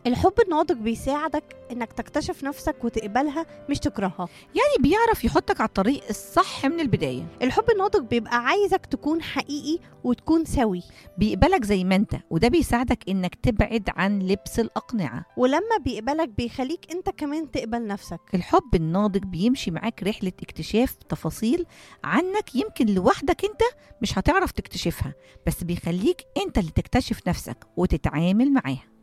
الحب الناضج بيساعدك انك تكتشف نفسك وتقبلها مش تكرهها يعني بيعرف يحطك على الطريق الصح من البداية الحب الناضج بيبقى عايزك تكون حقيقي وتكون سوي بيقبلك زي ما انت وده بيساعدك انك تبعد عن لبس الأقنعة ولما بيقبلك بيخليك انت كمان تقبل نفسك الحب الناضج بيمشي معاك رحلة اكتشاف تفاصيل عنك يمكن لوحدك انت مش هتعرف تكتشفها بس بيخليك انت اللي تكتشف نفسك وتتعامل معاها